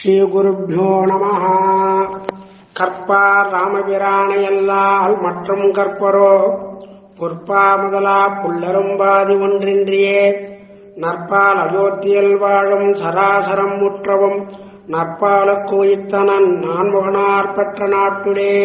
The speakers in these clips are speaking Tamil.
ஸ்ரீகுருப்போ நம கற்பார் ராமபிரானையல்லால் மற்றும் கற்பரோ பொற்பா முதலா புல்லரும்பாதி ஒன்றின்றியே நற்பால் அயோத்தியில் வாழும் சராசரம் முற்றவும் நற்பாலுக்கு உயிர்த்தனன் நான்முகனார் பெற்ற நாட்டுடே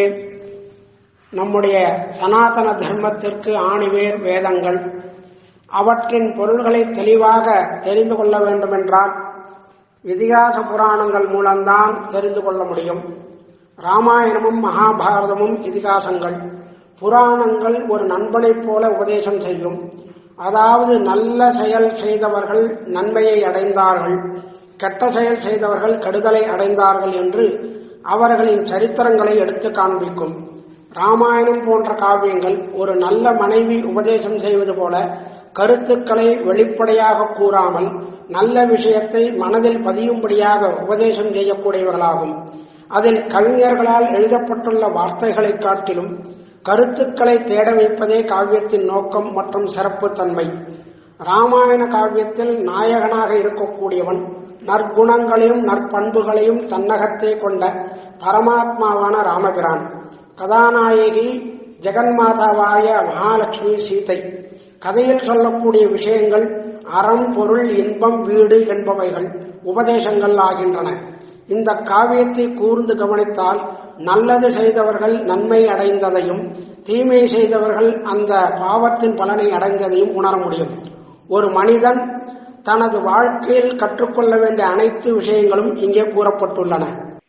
நம்முடைய சனாதன தர்மத்திற்கு ஆணிவேர் வேதங்கள் அவற்றின் பொருள்களை தெளிவாக தெரிந்து கொள்ள வேண்டுமென்றால் இதிகாச புராணங்கள் மூலம்தான் தெரிந்து கொள்ள முடியும் ராமாயணமும் மகாபாரதமும் இதிகாசங்கள் புராணங்கள் ஒரு நண்பனைப் போல உபதேசம் செய்யும் அதாவது நல்ல செயல் செய்தவர்கள் நன்மையை அடைந்தார்கள் கெட்ட செயல் செய்தவர்கள் கெடுதலை அடைந்தார்கள் என்று அவர்களின் சரித்திரங்களை எடுத்து காண்பிக்கும் ராமாயணம் போன்ற காவியங்கள் ஒரு நல்ல மனைவி உபதேசம் செய்வது போல கருத்துக்களை வெளிப்படையாக கூறாமல் நல்ல விஷயத்தை மனதில் பதியும்படியாக உபதேசம் செய்யக்கூடியவர்களாகும் அதில் கவிஞர்களால் எழுதப்பட்டுள்ள வார்த்தைகளை காட்டிலும் கருத்துக்களை தேட வைப்பதே காவியத்தின் நோக்கம் மற்றும் சிறப்புத்தன்மை ராமாயண காவியத்தில் நாயகனாக இருக்கக்கூடியவன் நற்குணங்களையும் நற்பண்புகளையும் தன்னகத்தே கொண்ட பரமாத்மாவான ராமபிரான் கதாநாயகி ஜெகன்மாதாவாய மகாலட்சுமி சீதை கதையில் சொல்லக்கூடிய விஷயங்கள் அறம் பொருள் இன்பம் வீடு என்பவைகள் உபதேசங்கள் ஆகின்றன இந்த காவியத்தை கூர்ந்து கவனித்தால் நல்லது செய்தவர்கள் நன்மை அடைந்ததையும் தீமை செய்தவர்கள் அந்த பாவத்தின் பலனை அடைந்ததையும் உணர முடியும் ஒரு மனிதன் தனது வாழ்க்கையில் கற்றுக்கொள்ள வேண்டிய அனைத்து விஷயங்களும் இங்கே கூறப்பட்டுள்ளன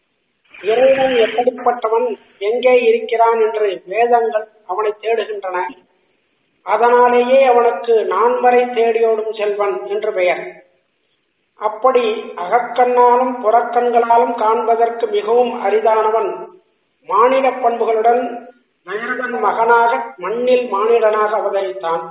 இறைவன் எப்படிப்பட்டவன் எங்கே இருக்கிறான் என்று வேதங்கள் அவனை தேடுகின்றன அதனாலேயே அவனுக்கு நான்மறை தேடியோடும் செல்வன் என்று பெயர் அப்படி அகக்கண்ணாலும் புறக்கண்களாலும் காண்பதற்கு மிகவும் அரிதானவன் மாநில பண்புகளுடன் நயனன் மகனாக மண்ணில் மானிடனாக அவதரித்தான்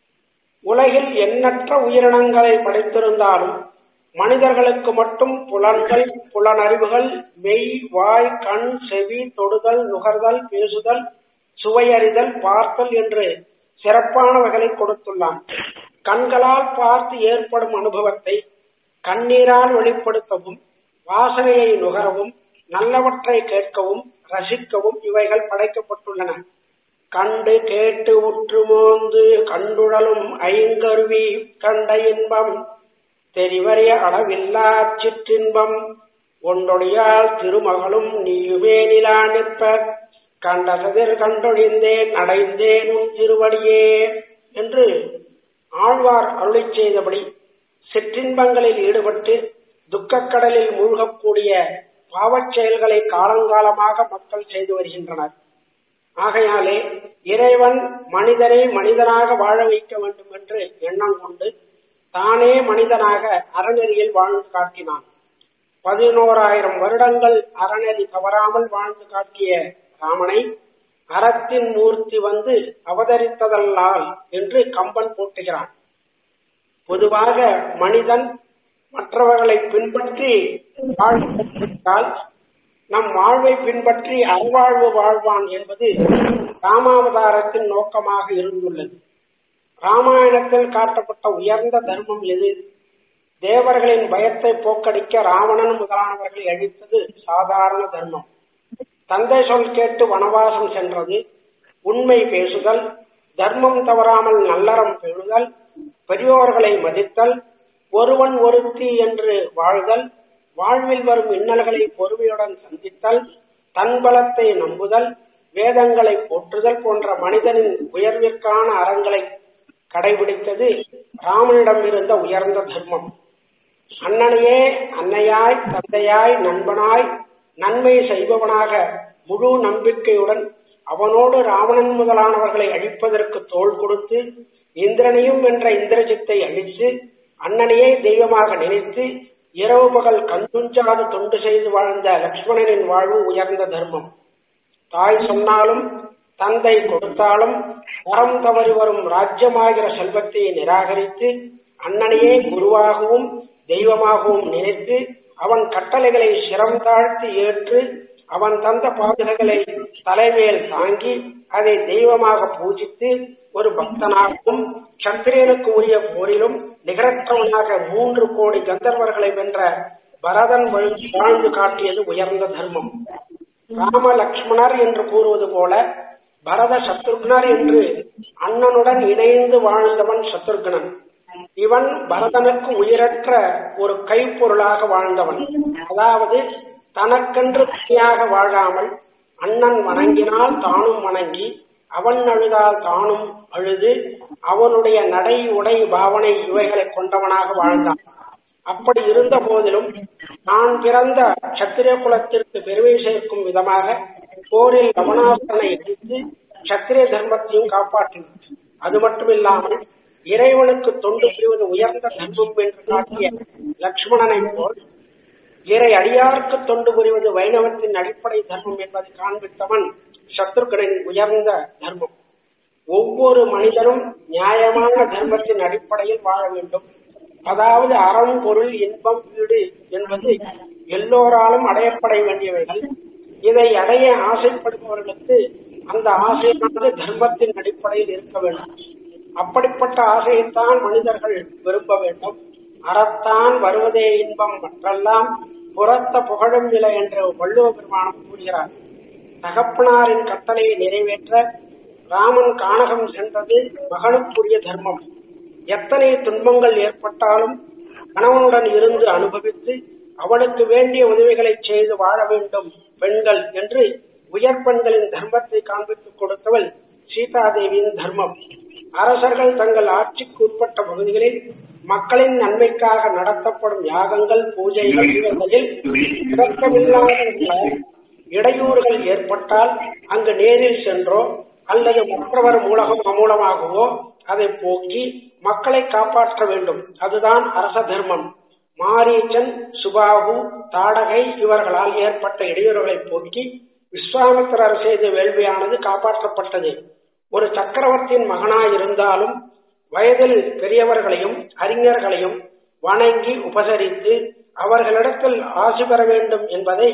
உலகில் எண்ணற்ற உயிரினங்களை படைத்திருந்தாலும் மனிதர்களுக்கு மட்டும் புலன்கள் புலனறிவுகள் மெய் வாய் கண் செவி தொடுதல் நுகர்தல் பேசுதல் சுவையறிதல் பார்த்தல் என்று சிறப்பானவைகளை கொடுத்துள்ளான் கண்களால் பார்த்து ஏற்படும் அனுபவத்தை கண்ணீரால் வெளிப்படுத்தவும் வாசனையை நுகரவும் நல்லவற்றை கேட்கவும் ரசிக்கவும் இவைகள் படைக்கப்பட்டுள்ளன கண்டு கேட்டு உற்று மோந்து கண்டுழலும் ஐங்கருவி கண்ட இன்பம் தெரிவறிய அளவில்லா சிற்றின்பம் ஒன்றொழியால் திருமகளும் நீயுமே நிலா நிற்ப கண்டசதிர் கண்டொழிந்தேன் அடைந்தேன் உன் திருவடியே என்று ஆழ்வார் அருளி செய்தபடி சிற்றின்பங்களில் ஈடுபட்டு துக்கக்கடலில் மூழ்கக்கூடிய பாவச் செயல்களை காலங்காலமாக மக்கள் செய்து வருகின்றனர் ஆகையாலே இறைவன் மனிதனை மனிதனாக வாழ வைக்க வேண்டும் என்று எண்ணம் கொண்டு தானே மனிதனாக அறநெறியில் வாழ்ந்து காட்டினான் பதினோராயிரம் வருடங்கள் அறநெறி தவறாமல் வாழ்ந்து காட்டிய ராமனை அறத்தின் மூர்த்தி வந்து அவதரித்ததல்லால் என்று கம்பன் போட்டுகிறான் பொதுவாக மனிதன் மற்றவர்களை பின்பற்றி வாழ்ந்தால் நம் வாழ்வை பின்பற்றி அறவாழ்வு வாழ்வான் என்பது ராமாவதாரத்தின் நோக்கமாக இருந்துள்ளது ராமாயணத்தில் காட்டப்பட்ட உயர்ந்த தர்மம் எது தேவர்களின் பயத்தை போக்கடிக்க ராவணன் முதலானவர்களை அழித்தது சாதாரண தர்மம் தந்தை சொல் கேட்டு வனவாசம் சென்றது உண்மை பேசுதல் தர்மம் தவறாமல் நல்லறம் பெறுதல் பெரியோர்களை மதித்தல் ஒருவன் ஒருத்தி என்று வாழ்தல் வாழ்வில் வரும் இன்னல்களை பொறுமையுடன் சந்தித்தல் தன் பலத்தை நம்புதல் வேதங்களை போற்றுதல் போன்ற மனிதனின் உயர்விற்கான அறங்களை கடைபிடித்தது ராமனிடம் இருந்த உயர்ந்த தர்மம் அண்ணனையே அன்னையாய் தந்தையாய் நண்பனாய் நன்மை செய்பவனாக முழு நம்பிக்கையுடன் அவனோடு ராவணன் முதலானவர்களை அழிப்பதற்கு தோள் கொடுத்து இந்திரனையும் வென்ற இந்திரஜித்தை அழித்து அண்ணனையே தெய்வமாக நினைத்து இரவு பகல் கண்துஞ்சாது தொண்டு செய்து வாழ்ந்த லக்ஷ்மணனின் வாழ்வு உயர்ந்த தர்மம் தாய் சொன்னாலும் தந்தை கொடுத்தாலும் வரம் தவறி வரும் ராஜ்யமாகிற செல்வத்தை நிராகரித்து அண்ணனையே குருவாகவும் தெய்வமாகவும் நினைத்து அவன் கட்டளைகளை சிரம் தாழ்த்தி ஏற்று அவன் தந்த பாதுகைகளை தலைமேல் தாங்கி அதை தெய்வமாக பூஜித்து ஒரு பக்தனாகவும் சத்திரியனுக்கு உரிய போரிலும் நிகரற்றவனாக மூன்று கோடி கந்தர்வர்களை வென்ற பரதன் வாழ்ந்து காட்டியது உயர்ந்த தர்மம் ராம லக்ஷ்மணர் என்று கூறுவது போல பரத சத்ருக்னர் என்று அண்ணனுடன் இணைந்து வாழ்ந்தவன் சத்ருக்னன் இவன் பரதனுக்கு உயிரற்ற ஒரு கைப்பொருளாக வாழ்ந்தவன் அதாவது தனக்கென்று தனியாக வாழாமல் அண்ணன் வணங்கினால் தானும் வணங்கி அவன் அழுதால் தானும் அழுது அவனுடைய நடை உடை பாவனை இவைகளை கொண்டவனாக வாழ்ந்தான் அப்படி இருந்த போதிலும் நான் பிறந்த சத்திரிய குலத்திற்கு பெருமை சேர்க்கும் விதமாக போரில் கவனாசனை எதிர்த்து சத்திரிய தர்மத்தையும் காப்பாற்றினார் அது மட்டுமில்லாமல் இறைவனுக்கு தொண்டு புரிவது உயர்ந்த தர்மம் என்று காட்டிய லக்ஷ்மணனை போல் இறை அடியாருக்கு தொண்டு புரிவது வைணவத்தின் அடிப்படை தர்மம் என்பதை காண்பித்தவன் சத்ருகனின் உயர்ந்த தர்மம் ஒவ்வொரு மனிதரும் நியாயமான தர்மத்தின் அடிப்படையில் வாழ வேண்டும் அதாவது அறம் பொருள் இன்பம் வீடு என்பது எல்லோராலும் அடையப்பட வேண்டியவைகள் இதை அடைய ஆசைப்படுபவர்களுக்கு அந்த ஆசையானது தர்மத்தின் அடிப்படையில் இருக்க வேண்டும் அப்படிப்பட்ட ஆசையைத்தான் மனிதர்கள் விரும்ப வேண்டும் அறத்தான் வருவதே இன்பம் மற்றெல்லாம் புறத்த புகழும் நிலை என்று வள்ளுவ பெருமானம் கூறுகிறார் தகப்பனாரின் கட்டளையை நிறைவேற்ற ராமன் கானகம் சென்றது மகனுக்குரிய தர்மம் எத்தனை துன்பங்கள் ஏற்பட்டாலும் கணவனுடன் இருந்து அனுபவித்து அவளுக்கு வேண்டிய உதவிகளை செய்து வாழ வேண்டும் பெண்கள் என்று உயர் பெண்களின் தர்மத்தை காண்பித்துக் கொடுத்தவள் சீதாதேவியின் தர்மம் அரசர்கள் தங்கள் ஆட்சிக்கு உட்பட்ட பகுதிகளில் மக்களின் நன்மைக்காக நடத்தப்படும் யாகங்கள் பூஜைகள் இவர்களில் இறக்கமில்லாத இடையூறுகள் ஏற்பட்டால் அங்கு நேரில் சென்றோ அல்லது மற்றவர் மூலகம் மூலமாகவோ அதை போக்கி மக்களை காப்பாற்ற வேண்டும் அதுதான் அரச தர்மம் மாரீச்சன் சுபாகு தாடகை இவர்களால் ஏற்பட்ட இடையூறுகளை போக்கி விஸ்வாமித்திரர் செய்த வேள்வியானது காப்பாற்றப்பட்டது ஒரு சக்கரவர்த்தியின் மகனாயிருந்தாலும் வயதில் பெரியவர்களையும் அறிஞர்களையும் வணங்கி உபசரித்து அவர்களிடத்தில் ஆசி பெற வேண்டும் என்பதை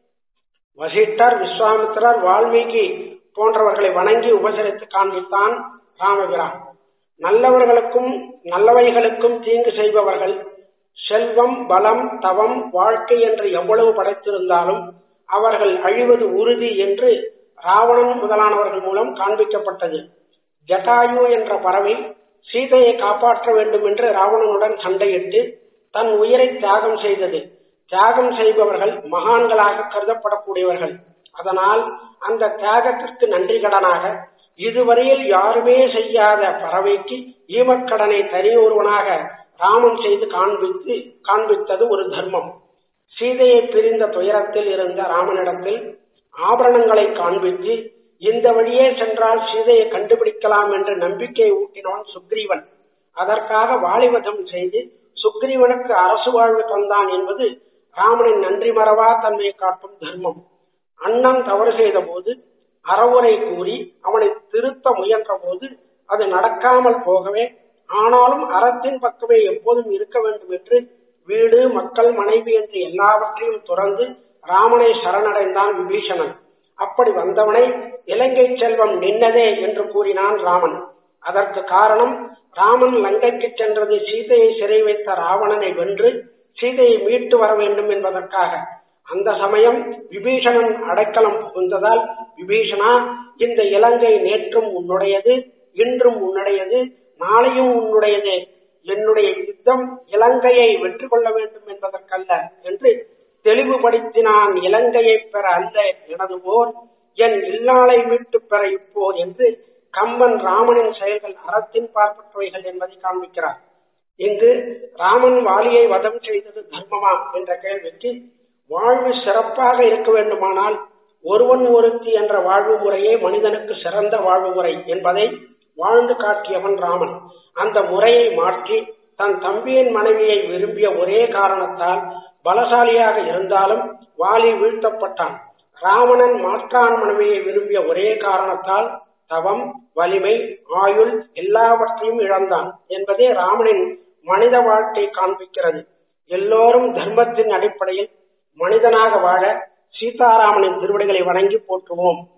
வசிட்டர் விஸ்வாமித்திரர் வால்மீகி போன்றவர்களை வணங்கி உபசரித்து காண்பித்தான் ராமபிரான் நல்லவர்களுக்கும் நல்லவைகளுக்கும் தீங்கு செய்பவர்கள் செல்வம் பலம் தவம் வாழ்க்கை என்று எவ்வளவு படைத்திருந்தாலும் அவர்கள் அழிவது உறுதி என்று ராவணன் முதலானவர்கள் மூலம் காண்பிக்கப்பட்டது ஜட்டாயு என்ற பறவை சீதையை காப்பாற்ற வேண்டும் என்று ராவணனுடன் சண்டையிட்டு தன் உயிரை தியாகம் செய்தது தியாகம் செய்பவர்கள் மகான்களாக கருதப்படக்கூடியவர்கள் அதனால் அந்த தியாகத்திற்கு நன்றி கடனாக இதுவரையில் யாருமே செய்யாத பறவைக்கு ஈமக்கடனை தனி ஒருவனாக ராமன் செய்து காண்பித்து காண்பித்தது ஒரு தர்மம் சீதையை பிரிந்த துயரத்தில் இருந்த ராமனிடத்தில் ஆபரணங்களை காண்பித்து இந்த வழியே சென்றால் சீதையை கண்டுபிடிக்கலாம் என்று நம்பிக்கை ஊட்டினவன் சுக்ரீவன் அதற்காக வாலிபதம் செய்து சுக்ரீவனுக்கு அரசு வாழ்வு தந்தான் என்பது ராமனின் நன்றி மறவா தன்மையை காட்டும் தர்மம் அண்ணன் தவறு செய்த போது அறவுரை கூறி அவனை திருத்த முயன்ற போது அது நடக்காமல் போகவே ஆனாலும் அறத்தின் பக்கமே எப்போதும் இருக்க வேண்டும் என்று வீடு மக்கள் மனைவி என்று எல்லாவற்றையும் துறந்து ராமனை சரணடைந்தான் விபீஷணன் அப்படி வந்தவனை இலங்கை செல்வம் நின்னதே என்று கூறினான் ராமன் அதற்கு காரணம் ராமன் லங்கைக்கு சென்றது சீதையை சிறை வைத்த ராவணனை வென்று சீதையை மீட்டு வர வேண்டும் என்பதற்காக அந்த சமயம் விபீஷணன் அடைக்கலம் புகுந்ததால் விபீஷணா இந்த இலங்கை நேற்றும் உன்னுடையது இன்றும் உன்னுடையது நாளையும் உன்னுடையது என்னுடைய யுத்தம் இலங்கையை வெற்றி கொள்ள வேண்டும் என்பதற்கல்ல என்று தெளிவுபடுத்தினான் இலங்கையை பெற அல்ல எனது போர் என் இல்லாளை மீட்டு பெற இப்போர் என்று கம்பன் ராமனின் செயல்கள் அறத்தின் பார்ப்பற்றவைகள் என்பதை காண்பிக்கிறார் இங்கு ராமன் வாலியை வதம் செய்தது தர்மமா என்ற கேள்விக்கு வாழ்வு சிறப்பாக இருக்க வேண்டுமானால் ஒருவன் ஒருத்தி என்ற வாழ்வு முறையே மனிதனுக்கு சிறந்த வாழ்வு முறை என்பதை வாழ்ந்து காட்டியவன் ராமன் அந்த முறையை மாற்றி தன் தம்பியின் மனைவியை விரும்பிய ஒரே காரணத்தால் பலசாலியாக இருந்தாலும் வாலி வீழ்த்தப்பட்டான் ராவணன் மாற்றான் மனைவியை விரும்பிய ஒரே காரணத்தால் தவம் வலிமை ஆயுள் எல்லாவற்றையும் இழந்தான் என்பதே ராமனின் மனித வாழ்க்கை காண்பிக்கிறது எல்லோரும் தர்மத்தின் அடிப்படையில் மனிதனாக வாழ சீதாராமனின் திருவடிகளை வணங்கி போற்றுவோம்